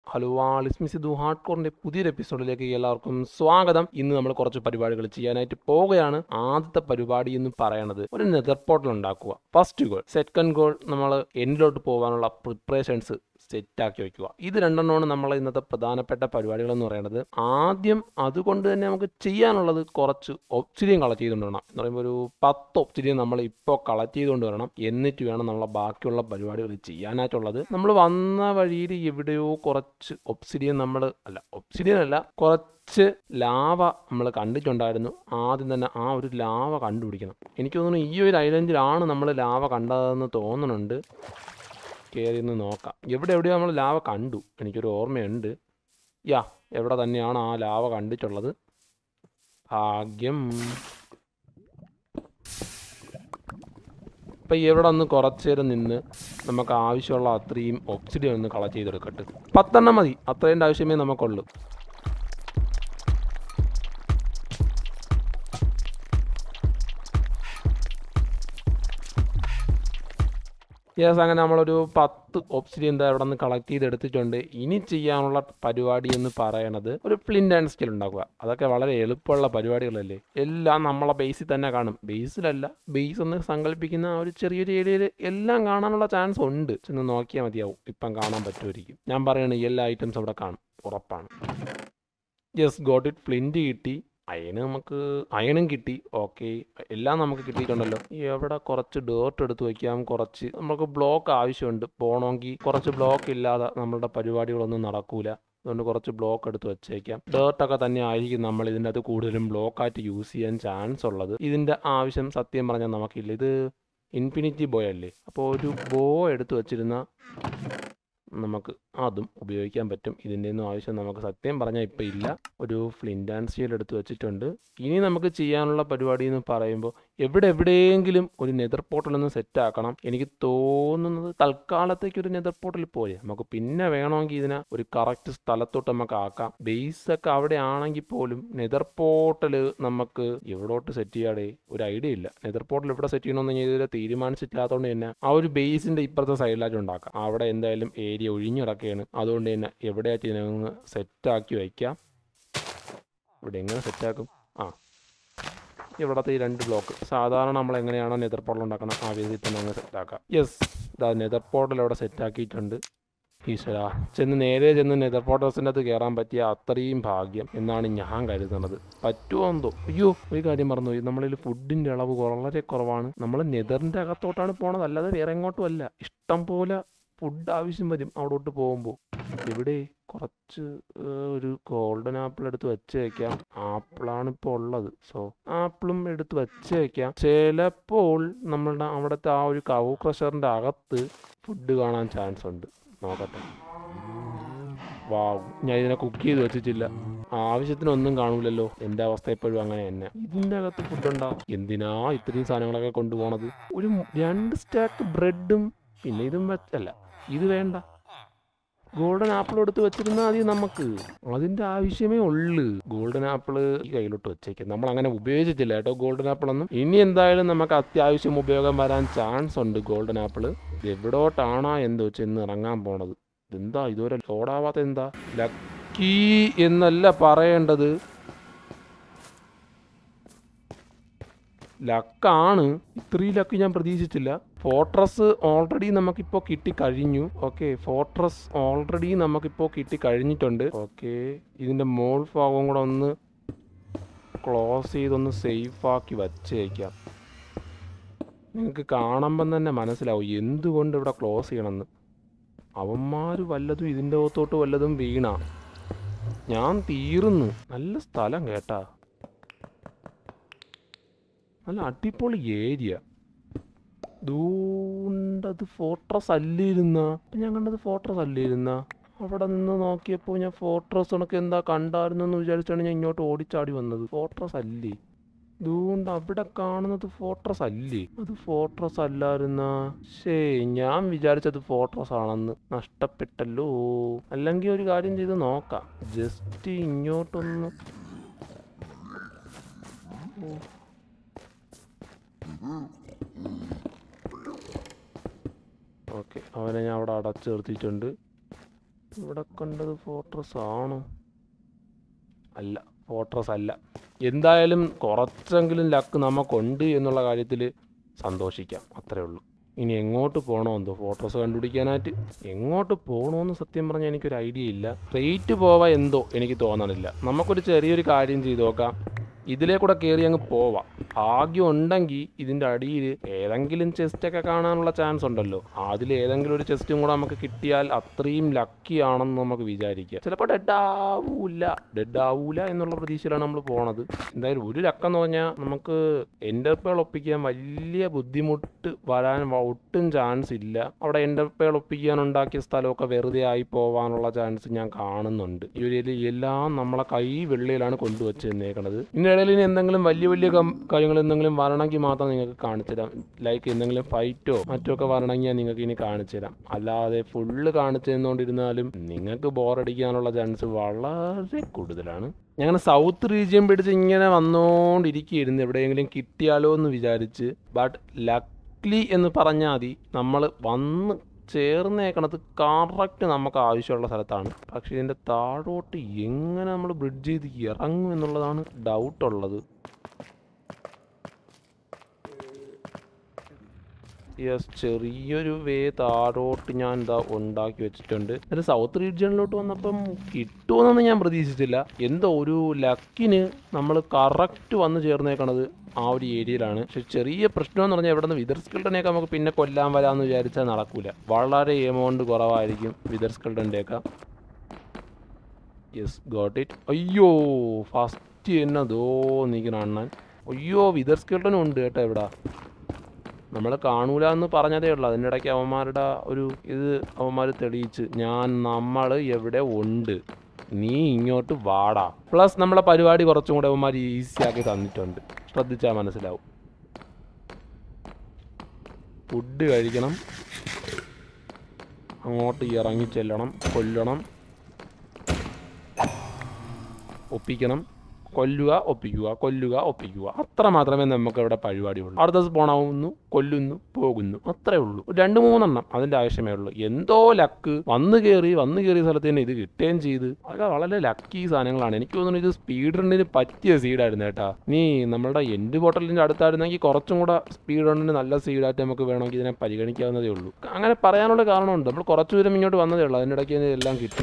hello ആളിസ് മിസ് ദു ഹാർഡ് കോറിന്റെ പുതിയൊരു എപ്പിസോഡിലേക്ക് എല്ലാവർക്കും സ്വാഗതം ഇന്ന് നമ്മൾ കുറച്ച് പരിപാടികൾ ചെയ്യാനായിട്ട് പോവുകയാണ് ആദ്യത്തെ പരിപാടി എന്ന് പറയണത് ഒരു നെതർ പോർട്ടൽ ഉണ്ടാക്കുക ഫസ്റ്റ് ഗോൾ സെക്കൻഡ് ഗോൾ നമ്മൾ എൻഡിലോട്ട് പോകാനുള്ള പ്രിപ്പറേഷൻസ് സെറ്റാക്കി വയ്ക്കുക ഇത് രണ്ടെണ്ണമാണ് നമ്മൾ ഇന്നത്തെ പ്രധാനപ്പെട്ട പരിപാടികൾ എന്ന് പറയുന്നത് ആദ്യം അതുകൊണ്ട് തന്നെ നമുക്ക് ചെയ്യാനുള്ളത് കുറച്ച് ഒപ്സിഡിയം കളക്ട് ചെയ്തുകൊണ്ട് വരണം എന്ന് പറയുമ്പോൾ ഒരു പത്ത് ഒപ്സിഡിയം നമ്മൾ ഇപ്പോൾ കളക്ട് ചെയ്തുകൊണ്ട് വരണം എന്നിട്ട് വേണം നമ്മളെ ബാക്കിയുള്ള പരിപാടികൾ ചെയ്യാനായിട്ടുള്ളത് നമ്മൾ വന്ന വഴിയിൽ എവിടെയോ കുറച്ച് ഒപ്സിഡിയം നമ്മൾ അല്ല ഒപ്സിഡിയൻ അല്ല കുറച്ച് ലാവ നമ്മൾ കണ്ടിട്ടുണ്ടായിരുന്നു ആദ്യം തന്നെ ആ ഒരു ലാവ കണ്ടുപിടിക്കണം എനിക്ക് തോന്നുന്നു ഈ ഒരു ഐലൻഡിലാണ് നമ്മൾ ലാവ കണ്ടതെന്ന് തോന്നുന്നുണ്ട് കയറി ഒന്ന് നോക്കാം എവിടെ എവിടെയോ നമ്മൾ ലാവ കണ്ടു എനിക്കൊരു ഓർമ്മയുണ്ട് യാ എവിടെ തന്നെയാണ് ആ ലാവ കണ്ടിട്ടുള്ളത് ഭാഗ്യം ഇപ്പം ഇവിടെ ഒന്ന് കുറച്ച് നേരം നിന്ന് നമുക്ക് ആവശ്യമുള്ള അത്രയും ഒക്സിഡിയൻ ഒന്ന് കളക്ട് ചെയ്തെടുക്കട്ടെ പത്തെണ്ണം മതി അത്രേൻ്റെ ആവശ്യമേ നമുക്കുള്ളൂ യെസ് അങ്ങനെ നമ്മളൊരു പത്ത് ഒബ്സിഡിയൻ എന്താ ഇവിടെ നിന്ന് കളക്ട് ചെയ്ത് എടുത്തിട്ടുണ്ട് ഇനി ചെയ്യാനുള്ള പരിപാടി എന്ന് പറയണത് ഒരു പ്ലിൻ്റ് ആൻഡ് സ്കിൽ ഉണ്ടാക്കുക അതൊക്കെ വളരെ എളുപ്പമുള്ള പരിപാടികളല്ലേ എല്ലാം നമ്മളെ ബേസിൽ തന്നെ കാണും ബേസിലല്ല ബേസ് എന്ന് സങ്കല്പിക്കുന്ന ആ ഒരു ചെറിയൊരു ഏരിയയിൽ എല്ലാം കാണാനുള്ള ചാൻസ് ഉണ്ട് ചെന്ന് നോക്കിയാൽ മതിയാവും ഇപ്പം കാണാൻ പറ്റുമായിരിക്കും ഞാൻ പറയണ എല്ലാ ഐറ്റംസ് അവിടെ കാണും ഉറപ്പാണ് യെസ് ഗോട്ട് ഇറ്റ് ഫ്ലിൻറ്റ് കിട്ടി അയണ് നമുക്ക് അയണും കിട്ടി ഓക്കെ എല്ലാം നമുക്ക് കിട്ടിയിട്ടുണ്ടല്ലോ എവിടെ കുറച്ച് ഡേർട്ട് എടുത്ത് വയ്ക്കാം കുറച്ച് നമുക്ക് ബ്ലോക്ക് ആവശ്യമുണ്ട് പോകണമെങ്കിൽ കുറച്ച് ബ്ലോക്ക് ഇല്ലാതെ നമ്മളുടെ പരിപാടികളൊന്നും നടക്കൂല അതുകൊണ്ട് കുറച്ച് ബ്ലോക്ക് എടുത്ത് വെച്ചേക്കാം ഡേർട്ടൊക്കെ തന്നെ ആയിരിക്കും നമ്മൾ ഇതിൻ്റെ അകത്ത് കൂടുതലും ബ്ലോക്കായിട്ട് യൂസ് ചെയ്യാൻ ചാൻസ് ഉള്ളത് ഇതിൻ്റെ ആവശ്യം സത്യം പറഞ്ഞാൽ നമുക്കില്ല ഇത് ഇൻഫിനിറ്റി ബോയ് അല്ലേ അപ്പോൾ ഒരു ബോ എടുത്ത് വെച്ചിരുന്ന നമുക്ക് അതും ഉപയോഗിക്കാൻ പറ്റും ഇതിൻ്റെ ഒന്നും ആവശ്യം നമുക്ക് സത്യം പറഞ്ഞാൽ ഇപ്പം ഇല്ല ഒരു ഫ്ലിൻ്റ് ആൻഡ് സ്റ്റീൽ എടുത്ത് വെച്ചിട്ടുണ്ട് ഇനി നമുക്ക് ചെയ്യാനുള്ള പരിപാടി എന്ന് പറയുമ്പോൾ എവിടെ എവിടെയെങ്കിലും ഒരു നെതർ പോർട്ടൽ ഒന്ന് സെറ്റ് ആക്കണം എനിക്ക് തോന്നുന്നത് തൽക്കാലത്തേക്ക് ഒരു നെതർ പോർട്ടൽ പോരെ നമുക്ക് പിന്നെ വേണമെങ്കിൽ ഇതിനെ ഒരു കറക്റ്റ് സ്ഥലത്തോട്ട് നമുക്ക് ആക്കാം ബേസ് ഒക്കെ അവിടെ ആണെങ്കിൽ പോലും നെതർ പോർട്ടൽ നമുക്ക് എവിടോട്ട് സെറ്റ് ചെയ്യാടേ ഒരു ഐഡിയ ഇല്ല നെതർ പോർട്ടൽ എവിടെ സെറ്റ് ചെയ്യണമെന്ന് ഞാൻ ഇതുവരെ തീരുമാനിച്ചിട്ടില്ലാത്തതുകൊണ്ട് തന്നെ ആ ഒരു ബേസിൻ്റെ ഇപ്പുറത്തെ സൈഡിലായിട്ട് ഉണ്ടാക്കാം അവിടെ എന്തായാലും ഏരിയ ഒഴിഞ്ഞു കിടക്കുകയാണ് അതുകൊണ്ട് തന്നെ എവിടെയായിട്ട് ഇതിനൊന്ന് സെറ്റാക്കി വയ്ക്കാം ഇവിടെ എങ്ങനെ സെറ്റാക്കും ആ ഇവിടത്തെ ഈ രണ്ട് ബ്ലോക്ക് സാധാരണ നമ്മൾ എങ്ങനെയാണോ നെതർ പോർട്ടൽ ഉണ്ടാക്കണം ആ രീതിയിൽ തന്നെ അങ്ങ് സെറ്റാക്കാം യെസ് ഇതാ നെതർ പോർട്ടൽ അവിടെ സെറ്റാക്കിയിട്ടുണ്ട് ഈശ്വര ചെന്ന് നേരെ ചെന്ന് നെതർ പോർട്ടൽസിൻ്റെ അകത്ത് കയറാൻ പറ്റിയ അത്രയും ഭാഗ്യം എന്നാണ് ഞാൻ കരുതുന്നത് പറ്റുമോ എന്തോ അയ്യോ ഒരു കാര്യം മറന്നുപോയി നമ്മളിൽ ഫുഡിൻ്റെ അളവ് വളരെ കുറവാണ് നമ്മൾ നെതറിൻ്റെ അകത്തോട്ടാണ് പോണത് അല്ലാതെ വേറെ എങ്ങോട്ടും അല്ല ഇഷ്ടം പോലെ ഫുഡ് ആവശ്യം വരും അവിടോട്ട് പോകുമ്പോൾ ഇവിടെ കുറച്ച് ഏർ, ഒരു ഗോൾഡൻ ആപ്പിൾ എടുത്ത് വെച്ച് വെക്കാം ആപ്പിളാണ് ഇപ്പോൾ ഉള്ളത് സോ ആപ്പിളും എടുത്ത് വെച്ച് വെക്കാം ചിലപ്പോൾ നമ്മളുടെ അവിടുത്തെ ആ ഒരു കവു ക്രഷറിൻ്റെ അകത്ത് ഫുഡ് കാണാൻ ചാൻസ് ഉണ്ട് നോക്കട്ടെ വാവ് ഞാൻ ഇതിനെ കുക്ക് ചെയ്ത് വെച്ചിട്ടില്ല ആവശ്യത്തിനൊന്നും കാണൂലല്ലോ എൻ്റെ അവസ്ഥ എപ്പോഴും അങ്ങനെ തന്നെ ഇതിൻ്റെ അകത്ത് ഫുഡ് ഉണ്ടാവും എന്തിനാ ഇത്രയും സാധനങ്ങളൊക്കെ കൊണ്ടുപോണത് ഒരു രണ്ട് സ്റ്റാക്ക് ബ്രെഡും പിന്നെ ഇതും വെച്ചല്ല ഇത് വേണ്ട ഗോൾഡൻ ആപ്പിൾ എടുത്ത് വെച്ചിരുന്നാൽ മതി നമുക്ക് അതിന്റെ ആവശ്യമേ ഉള്ളു ഗോൾഡൻ ആപ്പിൾ ഈ കയ്യിലോട്ട് വെച്ചേക്കാം നമ്മൾ അങ്ങനെ ഉപയോഗിച്ചിട്ടില്ല കേട്ടോ ഗോൾഡൻ ആപ്പിൾ ഒന്നും ഇനി എന്തായാലും നമുക്ക് അത്യാവശ്യം ഉപയോഗം വരാൻ ചാൻസ് ഉണ്ട് ഗോൾഡൻ ആപ്പിൾ എവിടോട്ടാണോ എന്തോ ചെന്ന് ഇറങ്ങാൻ പോണത് ഇതെന്താ ഇതുവരെ ലോഡാവാത്ത എന്താ ലക്കി എന്നല്ല പറയേണ്ടത് ലക്കാണ് ഇത്രയും ലക്ക് ഞാൻ പ്രതീക്ഷിച്ചില്ല ഫോർട്രസ് ഓൾറെഡി നമുക്കിപ്പോൾ കിട്ടിക്കഴിഞ്ഞു ഓക്കെ ഫോർട്രസ് ഓൾറെഡി നമുക്കിപ്പോൾ കിട്ടിക്കഴിഞ്ഞിട്ടുണ്ട് ഓക്കെ ഇതിൻ്റെ മോൾ ഭാഗവും കൂടെ ഒന്ന് ക്ലോസ് ചെയ്തൊന്ന് സേഫ് ആക്കി വച്ചേക്കാം നിങ്ങൾക്ക് കാണുമ്പം തന്നെ മനസ്സിലാവും എന്തുകൊണ്ട് ഇവിടെ ക്ലോസ് ചെയ്യണമെന്ന് അവന്മാർ വല്ലതും ഇതിൻ്റെ അകത്തോട്ട് വല്ലതും വീണ ഞാൻ തീർന്നു നല്ല സ്ഥലം കേട്ടാ നല്ല അടിപൊളി ഏരിയ ദൂണ്ടത് ഫോർട്രസ് അല്ലിരുന്ന ഞാൻ കണ്ടത് ഫോർട്രസ് അല്ലിരുന്ന അവിടെ നിന്ന് നോക്കിയപ്പോൾ ഞാൻ ഫോർട്രസ് കണക്ക് എന്താ കണ്ടായിരുന്നു എന്ന് വിചാരിച്ചാണ് ഞാൻ ഇങ്ങോട്ട് ഓടിച്ചാടി വന്നത് ഫോർട്രസ് അല്ലേ ദൂണ്ട് അവിടെ കാണുന്നത് ഫോർട്രസ് അല്ലേ അത് ഫോർട്രസ് അല്ലായിരുന്ന ശേ ഞാൻ വിചാരിച്ചത് ഫോർട്രസ് ആണെന്ന് നഷ്ടപ്പെട്ടല്ലോ അല്ലെങ്കിൽ ഒരു കാര്യം ചെയ്ത് നോക്കാം ജസ്റ്റ് ഇങ്ങോട്ടൊന്ന് ഓ ഓക്കെ അവനെ ഞാൻ അവിടെ അടച്ചു നിർത്തിയിട്ടുണ്ട് ഇവിടെ കണ്ടത് ഫോർട്രസ് ആണോ അല്ല ഫോർട്രസ് അല്ല എന്തായാലും കുറച്ചെങ്കിലും ലക്ക് നമുക്കുണ്ട് എന്നുള്ള കാര്യത്തിൽ സന്തോഷിക്കാം അത്രേ ഉള്ളൂ ഇനി എങ്ങോട്ട് പോകണോ എന്തോ ഫോട്ടോസ് കണ്ടുപിടിക്കാനായിട്ട് എങ്ങോട്ട് പോകണമെന്ന് സത്യം പറഞ്ഞാൽ എനിക്കൊരു ഐഡിയ ഇല്ല സ്ട്രെയിറ്റ് പോവാ എന്തോ എനിക്ക് തോന്നണില്ല നമുക്കൊരു ചെറിയൊരു കാര്യം ചെയ്ത് നോക്കാം ഇതിലേ കൂടെ കയറി അങ്ങ് പോവാം ഭാഗ്യം ഉണ്ടെങ്കിൽ ഇതിൻ്റെ അടിയിൽ ഏതെങ്കിലും ചെസ്റ്റൊക്കെ കാണാനുള്ള ചാൻസ് ഉണ്ടല്ലോ അതിൽ ഏതെങ്കിലും ഒരു ചെസ്റ്റും കൂടെ നമുക്ക് കിട്ടിയാൽ അത്രയും ലക്കി ആണെന്ന് നമുക്ക് വിചാരിക്കാം ചിലപ്പോൾ ഡെഡ് ആവൂല ഡെഡ് ആവൂല എന്നുള്ള പ്രതീക്ഷയിലാണ് നമ്മൾ പോണത് എന്തായാലും ഒരു ലക്കെന്ന് പറഞ്ഞാൽ നമുക്ക് എൻ്റർപേൾ ഒപ്പിക്കാൻ വലിയ ബുദ്ധിമുട്ട് വരാൻ വ- ഒട്ടും ചാൻസ് ഇല്ല അവിടെ എൻ്റർപേൾ ഒപ്പിക്കാൻ ഉണ്ടാക്കിയ സ്ഥലമൊക്കെ വെറുതെ ആയി പോവാനുള്ള ചാൻസ് ഞാൻ കാണുന്നുണ്ട് ഈ ഒരു ഏരിയയിൽ എല്ലാം നമ്മളെ കൈ വെള്ളിയിലാണ് കൊണ്ടുവച്ച് തന്നേക്കണത് ഇതിൻ്റെ ഇടയിൽ ഇനി എന്തെങ്കിലും വലിയ വലിയ കം- കാര്യങ്ങൾ എന്തെങ്കിലും വരണമെങ്കിൽ മാത്രം നിങ്ങൾക്ക് കാണിച്ചു തരാം ലൈക്ക് എന്തെങ്കിലും ഫൈറ്റോ മറ്റോ ഒക്കെ വരണമെങ്കിൽ നിങ്ങൾക്ക് ഇനി കാണിച്ചു തരാം അല്ലാതെ ഫുള്ള് കാണിച്ചു തന്നുകൊണ്ടിരുന്നാലും നിങ്ങൾക്ക് ബോറടിക്കാനുള്ള ചാൻസ് വളരെ കൂടുതലാണ് ഞങ്ങൾ സൗത്ത് റീജിയൻ പിടിച്ച് ഇങ്ങനെ വന്നുകൊണ്ടിരിക്കുകയായിരുന്നു എവിടെയെങ്കിലും കിട്ടിയാലോ എന്ന് വിചാരിച്ച് ബട്ട് ലക്ലി എന്ന് പറഞ്ഞാൽ മതി നമ്മൾ വന്ന് ചേർന്നേക്കണത് കറക്റ്റ് നമുക്ക് ആവശ്യമുള്ള സ്ഥലത്താണ് പക്ഷേ ഇതിൻ്റെ താഴോട്ട് എങ്ങനെ നമ്മൾ ബ്രിഡ്ജ് ചെയ്ത് ഇറങ്ങും എന്നുള്ളതാണ് ഡൗട്ട് ഉള്ളത് യെസ് ചെറിയൊരു വേ താഴോട്ട് ഞാൻ എന്താ ഉണ്ടാക്കി വെച്ചിട്ടുണ്ട് എന്നിട്ട് സൗത്ത് റീജിയനിലോട്ട് വന്നപ്പം കിട്ടുമെന്നൊന്നും ഞാൻ പ്രതീക്ഷിച്ചില്ല എന്തോ ഒരു ലക്കിന് നമ്മൾ കറക്റ്റ് വന്ന് ചേർന്നേക്കണത് ആ ഒരു ഏരിയയിലാണ് പക്ഷെ ചെറിയ പ്രശ്നം എന്ന് പറഞ്ഞാൽ ഇവിടെ നിന്ന് വിതർ സ്കിൽഡനെയൊക്കെ നമുക്ക് പിന്നെ കൊല്ലാൻ വരാമെന്ന് വിചാരിച്ചാൽ നടക്കൂല വളരെ എമൗണ്ട് കുറവായിരിക്കും വിതർ സ്കിൽഡൻ്റെയൊക്കെ യെസ് ഗോട്ട് ഇറ്റ് അയ്യോ ഫസ്റ്റ് തന്നെ ദോ നീക്കണ അണ്ണൻ അയ്യോ വിതർ സ്കിൽഡനും ഉണ്ട് കേട്ടോ ഇവിടെ നമ്മൾ കാണൂല എന്ന് പറഞ്ഞതേ ഉള്ളൂ അതിൻ്റെ ഇടയ്ക്ക് അവന്മാരുടെ ഒരു ഇത് അവന്മാർ തെളിയിച്ച് ഞാൻ നമ്മൾ എവിടെ ഉണ്ട് നീ ഇങ്ങോട്ട് വാടാ പ്ലസ് നമ്മളെ പരിപാടി കുറച്ചും കൂടെ അവന്മാർ ഈസി ആക്കി തന്നിട്ടുണ്ട് ശ്രദ്ധിച്ചാൽ മനസ്സിലാവും ഫുഡ് കഴിക്കണം അങ്ങോട്ട് ഇറങ്ങി ചെല്ലണം കൊല്ലണം ഒപ്പിക്കണം കൊല്ലുക ഒപ്പിക്കുക കൊല്ലുക ഒപ്പിക്കുക അത്ര മാത്രമേ നമുക്ക് ഇവിടെ പരിപാടിയുള്ളൂ അടുത്ത സ്പോണാവുന്നു കൊല്ലുന്നു പോകുന്നു അത്രേ ഉള്ളൂ ഒരു രണ്ട് മൂന്നെണ്ണം അതിൻ്റെ ആവശ്യമേ ഉള്ളൂ എന്തോ ലക്ക് വന്നു കയറി വന്നു കയറിയ സ്ഥലത്ത് തന്നെ ഇത് കിട്ടുകയും ചെയ്ത് അതൊക്കെ വളരെ ലക്കി സാധനങ്ങളാണ് എനിക്ക് തോന്നുന്നു ഇത് സ്പീഡ് റണ്ണിന് പറ്റിയ സീഡായിരുന്നു കേട്ടാ നീ നമ്മളുടെ എൻഡ് ബോട്ടലിൻ്റെ അടുത്തായിരുന്നെങ്കിൽ കുറച്ചും കൂടെ സ്പീഡ് റണ്ണിന് നല്ല സീഡായിട്ട് നമുക്ക് വേണമെങ്കിൽ ഇതിനെ പരിഗണിക്കാവുന്നതേ ഉള്ളൂ അങ്ങനെ പറയാനുള്ള കാരണമുണ്ട് നമ്മൾ കുറച്ച് ദൂരം ഇങ്ങോട്ട് വന്നതേ ഉള്ളൂ അതിൻ്റെ ഇടയ്ക്ക് എല്ലാം കിട്ടി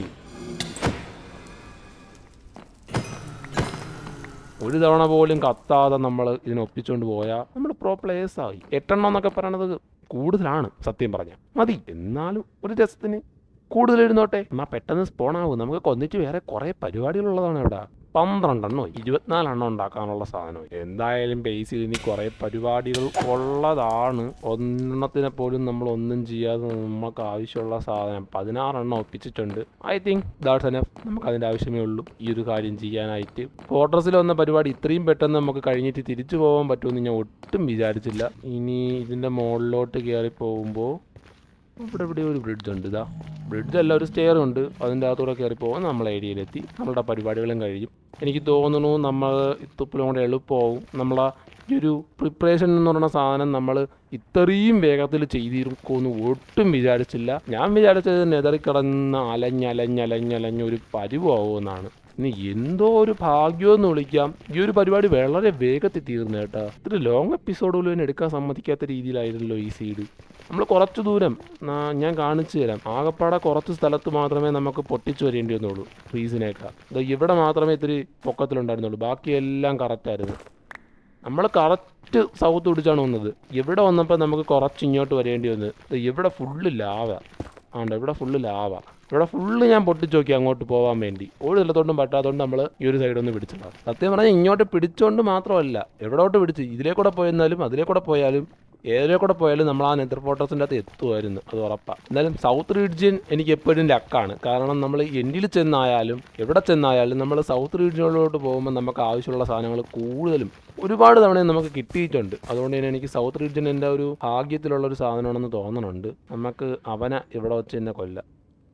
ഒരു തവണ പോലും കത്താതെ നമ്മൾ ഇതിനെ ഒപ്പിച്ചുകൊണ്ട് പോയാൽ നമ്മൾ പ്രോ പ്ലേയേഴ്സ് ആയി എട്ടെണ്ണം എന്നൊക്കെ പറയണത് കൂടുതലാണ് സത്യം പറഞ്ഞാൽ മതി എന്നാലും ഒരു രസത്തിന് കൂടുതൽ ഇരുന്നോട്ടെ എന്നാൽ പെട്ടെന്ന് സ്പോൺ ആവും നമുക്ക് കൊന്നിട്ട് വേറെ കുറേ പരിപാടികളുള്ളതാണ് ഇവിടെ പന്ത്രണ്ടെണ്ണോ ഇരുപത്തിനാലെണ്ണം ഉണ്ടാക്കാനുള്ള സാധനം എന്തായാലും ബേസിൽ ഇനി കുറേ പരിപാടികൾ ഉള്ളതാണ് ഒന്നെണ്ണത്തിനെ പോലും നമ്മൾ ഒന്നും ചെയ്യാതെ നമുക്ക് ആവശ്യമുള്ള സാധനം പതിനാറെണ്ണം ഒപ്പിച്ചിട്ടുണ്ട് ഐ തിങ്ക് ദാറ്റ്സ് എനഫ് നമുക്ക് അതിൻ്റെ ആവശ്യമേ ഉള്ളൂ ഈ ഒരു കാര്യം ചെയ്യാനായിട്ട് ഫോട്ടോസിൽ വന്ന പരിപാടി ഇത്രയും പെട്ടെന്ന് നമുക്ക് കഴിഞ്ഞിട്ട് തിരിച്ചു പോകാൻ പറ്റുമെന്ന് ഞാൻ ഒട്ടും വിചാരിച്ചില്ല ഇനി ഇതിൻ്റെ മുകളിലോട്ട് കയറി പോകുമ്പോൾ ഇവിടെ ഇവിടെ ഒരു ബ്രിഡ്ജ് ഉണ്ട് ഇതാ ബ്രിഡ്ജ് അല്ല ഒരു സ്റ്റെയർ ഉണ്ട് അതിൻ്റെ അകത്തൂടെ കയറി പോകും നമ്മൾ ഏരിയയിലെത്തി നമ്മളുടെ പരിപാടികളും കഴിയും എനിക്ക് തോന്നുന്നു നമ്മൾ ഇത്തുപ്പിലും കൂടെ എളുപ്പമാവും നമ്മളാ ഈ ഒരു പ്രിപ്പറേഷൻ എന്ന് പറയുന്ന സാധനം നമ്മൾ ഇത്രയും വേഗത്തിൽ ചെയ്തിരിക്കുമെന്ന് ഒട്ടും വിചാരിച്ചില്ല ഞാൻ വിചാരിച്ചത് നെതറി കിടന്ന് അലഞ്ഞലഞ്ഞലഞ്ഞലഞ്ഞ ഒരു പരിവാകുമെന്നാണ് ഇനി എന്തോ ഒരു ഭാഗ്യമെന്ന് വിളിക്കാം ഈ ഒരു പരിപാടി വളരെ വേഗത്തിൽ തീർന്നു കേട്ടാ ഇത്ര ലോങ് എപ്പിസോഡ് പോലും എടുക്കാൻ സമ്മതിക്കാത്ത രീതിയിലായിരുന്നല്ലോ ഈ സീഡ് നമ്മൾ കുറച്ച് ദൂരം നാ- ഞാൻ കാണിച്ചു തരാം ആകപ്പാടെ കുറച്ച് സ്ഥലത്ത് മാത്രമേ നമുക്ക് പൊട്ടിച്ചു വരേണ്ടി വന്നുള്ളൂ ട്രീസിനേക്കാൾ ഇത് ഇവിടെ മാത്രമേ ഇത്തിരി പൊക്കത്തിലുണ്ടായിരുന്നുള്ളൂ ബാക്കിയെല്ലാം കറക്റ്റായിരുന്നു നമ്മൾ കറക്റ്റ് സൗത്ത് പിടിച്ചാണ് വന്നത് ഇവിടെ വന്നപ്പോൾ നമുക്ക് കുറച്ച് ഇങ്ങോട്ട് വരേണ്ടി വന്നത് ദേ ഇവിടെ ഫുള്ള് ലാവ ആണ്ട് ഇവിടെ ഫുള്ള് ലാവ ഇവിടെ ഫുള്ള് ഞാൻ പൊട്ടിച്ച് നോക്കി അങ്ങോട്ട് പോകാൻ വേണ്ടി ഒരു സ്ഥലത്തോട്ടും പറ്റാത്തതുകൊണ്ട് നമ്മൾ ഈ ഒരു സൈഡൊന്ന് പിടിച്ചതാണ് സത്യം പറഞ്ഞാൽ ഇങ്ങോട്ട് പിടിച്ചുകൊണ്ട് മാത്രമല്ല എവിടോട്ട് പിടിച്ച് ഇതിലേ കൂടെ പോയെന്നാലും അതിലേ കൂടെ പോയാലും ഏതിലേ കൂടെ പോയാലും നമ്മൾ ആ നെതർ ഫോട്ടോസിൻ്റെ അകത്ത് എത്തുമായിരുന്നു അത് ഉറപ്പാണ് എന്നാലും സൗത്ത് റീജിയൻ എനിക്ക് എപ്പോഴും ലക്കാണ് കാരണം നമ്മൾ എൻഡിൽ ചെന്നായാലും എവിടെ ചെന്നായാലും നമ്മൾ സൗത്ത് റീജിയനിലോട്ട് പോകുമ്പോൾ നമുക്ക് ആവശ്യമുള്ള സാധനങ്ങൾ കൂടുതലും ഒരുപാട് തവണ നമുക്ക് കിട്ടിയിട്ടുണ്ട് അതുകൊണ്ട് തന്നെ എനിക്ക് സൗത്ത് റീജിയൻ എൻ്റെ ഒരു ഭാഗ്യത്തിലുള്ള ഒരു സാധനമാണെന്ന് തോന്നണുണ്ട് നമുക്ക് അവനെ ഇവിടെ വെച്ച് തന്നെ കൊല്ലാം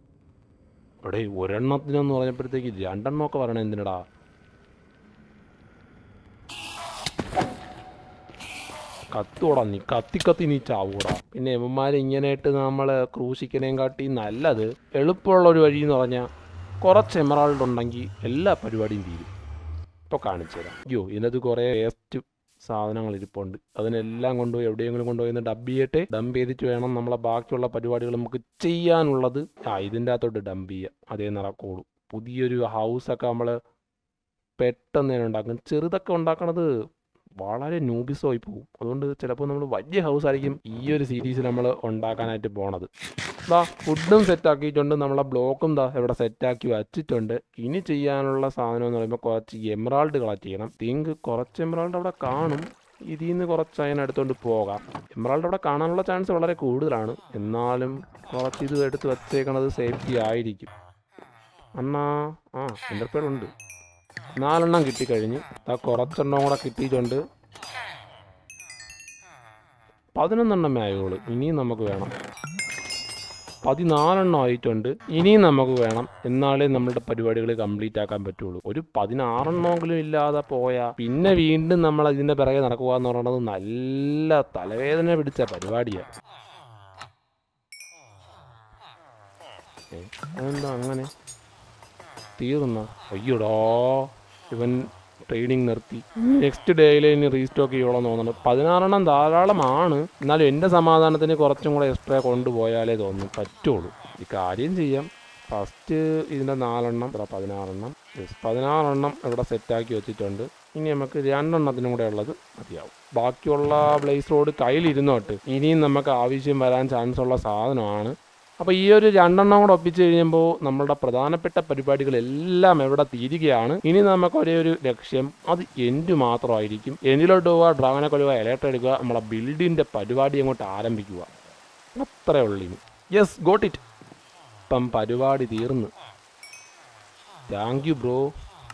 ഇവിടെ ഒരെണ്ണത്തിനെന്ന് പറഞ്ഞപ്പോഴത്തേക്ക് രണ്ടെണ്ണമൊക്കെ പറയണേ എന്തിനടാ കത്തോടാ നീ കത്തി കത്തി നീ ചാവൂടാ പിന്നെ എമ്മമാർ ഇങ്ങനെയായിട്ട് നമ്മൾ ക്രൂശിക്കണേം കാട്ടി നല്ലത് എളുപ്പമുള്ള ഒരു വഴി എന്ന് പറഞ്ഞാൽ കുറച്ച് എമറാൾഡ് ഉണ്ടെങ്കിൽ എല്ലാ പരിപാടിയും തീരും ഇപ്പോൾ കാണിച്ചു തരാം അയ്യോ ഇതിനകത്ത് കുറേ വേസ്റ്റ് സാധനങ്ങൾ ഇരിപ്പുണ്ട് അതിനെല്ലാം കൊണ്ടുപോയി എവിടെയെങ്കിലും കൊണ്ടുപോയി ഒന്ന് ഡബ് ചെയ്യട്ടെ ഡംപ് ചെയ്തിട്ട് വേണം നമ്മളെ ബാക്കിയുള്ള പരിപാടികൾ നമുക്ക് ചെയ്യാനുള്ളത് ആ ഇതിൻ്റെ അകത്തോട്ട് ഡംപ് ചെയ്യാം അതേ നടക്കുള്ളൂ പുതിയൊരു ഹൗസൊക്കെ നമ്മൾ പെട്ടെന്ന് തന്നെ ഉണ്ടാക്കും ചെറുതൊക്കെ ഉണ്ടാക്കണത് വളരെ നൂബിസമായി പോകും അതുകൊണ്ട് ചിലപ്പോൾ നമ്മൾ വലിയ ഹൗസ് ആയിരിക്കും ഈ ഒരു സീരീസിൽ നമ്മൾ ഉണ്ടാക്കാനായിട്ട് പോണത് ദാ ഫുഡും സെറ്റാക്കിയിട്ടുണ്ട് നമ്മളെ ബ്ലോക്കും ദാ ഇവിടെ സെറ്റാക്കി വച്ചിട്ടുണ്ട് ഇനി ചെയ്യാനുള്ള സാധനം എന്ന് പറയുമ്പോൾ കുറച്ച് എമറാൾഡ് കളക്ട് ചെയ്യണം തിങ്ക് കുറച്ച് എമറാൾഡ് അവിടെ കാണും ഇതിൽ നിന്ന് കുറച്ച് അതിനെ എടുത്തുകൊണ്ട് പോകാം എമറാൾഡ് അവിടെ കാണാനുള്ള ചാൻസ് വളരെ കൂടുതലാണ് എന്നാലും കുറച്ച് ഇത് എടുത്ത് വച്ചേക്കണത് സേഫ്റ്റി ആയിരിക്കും അണ്ണാ ആ എൻ്റെ പേരുണ്ട് നാലെണ്ണം കിട്ടിക്കഴിഞ്ഞ് ആ കുറച്ചെണ്ണം കൂടെ കിട്ടിയിട്ടുണ്ട് പതിനൊന്നെണ്ണമേ ആയുള്ളൂ ഇനിയും നമുക്ക് വേണം പതിനാലെണ്ണം ആയിട്ടുണ്ട് ഇനിയും നമുക്ക് വേണം എന്നാലേ നമ്മളുടെ പരിപാടികൾ കംപ്ലീറ്റ് ആക്കാൻ പറ്റുള്ളൂ ഒരു പതിനാറെണ്ണമെങ്കിലും ഇല്ലാതെ പോയാൽ പിന്നെ വീണ്ടും നമ്മൾ ഇതിൻ്റെ പിറകെ നടക്കുക എന്ന് പറയുന്നത് നല്ല തലവേദന പിടിച്ച പരിപാടിയാണ് ഏ, അതെന്താ അങ്ങനെ തീർന്ന അയ്യോടോ ഇവൻ ട്രേഡിങ് നിർത്തി നെക്സ്റ്റ് ഡേയിൽ ഇനി റീസ്റ്റോക്ക് ചെയ്യോളം തോന്നുന്നുണ്ട് പതിനാറെണ്ണം ധാരാളമാണ് എന്നാലും എൻ്റെ സമാധാനത്തിന് കുറച്ചും കൂടെ എക്സ്ട്രാ കൊണ്ടുപോയാലേ തോന്നുന്നു പറ്റുള്ളൂ ഈ കാര്യം ചെയ്യാം ഫസ്റ്റ് ഇതിൻ്റെ നാലെണ്ണം ഇവിടെ പതിനാറെണ്ണം യെസ് പതിനാറെണ്ണം ഇവിടെ സെറ്റാക്കി വെച്ചിട്ടുണ്ട് ഇനി നമുക്ക് രണ്ടെണ്ണത്തിനും കൂടെ ഉള്ളത് മതിയാവും ബാക്കിയുള്ള ബ്ലേസ് റോഡ് കയ്യിലിരുന്നോട്ട് ഇനിയും നമുക്ക് ആവശ്യം വരാൻ ചാൻസ് ഉള്ള സാധനമാണ് അപ്പോൾ ഈ ഒരു രണ്ടെണ്ണം കൂടെ ഒപ്പിച്ച് കഴിയുമ്പോൾ നമ്മളുടെ പ്രധാനപ്പെട്ട പരിപാടികളെല്ലാം എവിടെ തീരുകയാണ് ഇനി നമുക്ക് ഒരേ ഒരു ലക്ഷ്യം അത് എൻഡ് മാത്രമായിരിക്കും എൻഡിലോട്ട് പോവുക ഡ്രാഗനെ കൊല്ലുക ഇലക്ട്ര എടുക്കുക നമ്മളെ ബിൽഡിൻ്റെ പരിപാടി അങ്ങോട്ട് ആരംഭിക്കുക അത്രേ ഉള്ളൂ ഇനി യെസ് ഗോട്ട് ഇറ്റ് ഇപ്പം പരിപാടി തീർന്ന് താങ്ക് യു ബ്രോ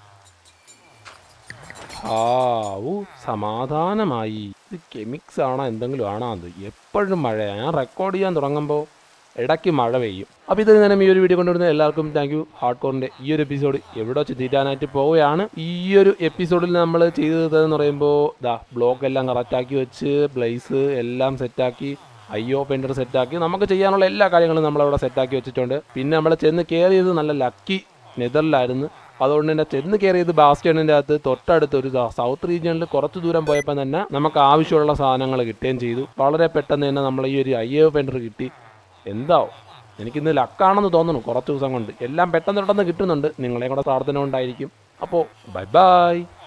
ആ ഊ സമാധാനമായി ഇത് കെമിക്സ് ആണോ എന്തെങ്കിലും ആണോ അത് എപ്പോഴും മഴ ഞാൻ റെക്കോർഡ് ചെയ്യാൻ തുടങ്ങുമ്പോൾ ഇടയ്ക്ക് മഴ പെയ്യും അപ്പോൾ ഇത് ഞാൻ ഈ ഒരു വീഡിയോ കൊണ്ടുവരുന്ന എല്ലാവർക്കും താങ്ക് യു ഹാർഡ് കോറിൻ്റെ ഈ ഒരു എപ്പിസോഡ് എവിടെ വെച്ച് തീരാനായിട്ട് പോവുകയാണ് ഈ ഒരു എപ്പിസോഡിൽ നമ്മൾ ചെയ്തതെന്ന് പറയുമ്പോൾ ദാ ബ്ലോക്ക് എല്ലാം കറക്റ്റാക്കി വെച്ച് ബ്ലേസ് എല്ലാം സെറ്റാക്കി അയ്യോ പെൻഡർ സെറ്റാക്കി നമുക്ക് ചെയ്യാനുള്ള എല്ലാ കാര്യങ്ങളും നമ്മളവിടെ സെറ്റാക്കി വെച്ചിട്ടുണ്ട് പിന്നെ നമ്മൾ ചെന്ന് കയറിയത് നല്ല ലക്കി നെതറിലായിരുന്നു അതുകൊണ്ട് തന്നെ ചെന്ന് കയറിയത് ബാസ്റ്റേണിൻ്റെ അകത്ത് തൊട്ടടുത്ത് ഒരു ദാ സൗത്ത് റീജിയനിൽ കുറച്ച് ദൂരം പോയപ്പോൾ തന്നെ നമുക്ക് ആവശ്യമുള്ള സാധനങ്ങൾ കിട്ടുകയും ചെയ്തു വളരെ പെട്ടെന്ന് തന്നെ നമ്മൾ ഈ ഒരു ഐ എ പെൻഡർ കിട്ടി എന്താവും എനിക്കിന്ന് ലക്കാണെന്ന് തോന്നുന്നു കുറച്ച് ദിവസം കൊണ്ട് എല്ലാം പെട്ടെന്ന് പെട്ടെന്ന് കിട്ടുന്നുണ്ട് നിങ്ങളെ കൂടെ പ്രാർത്ഥന കൊണ്ടായിരിക്കും അപ്പോൾ ബൈ ബൈ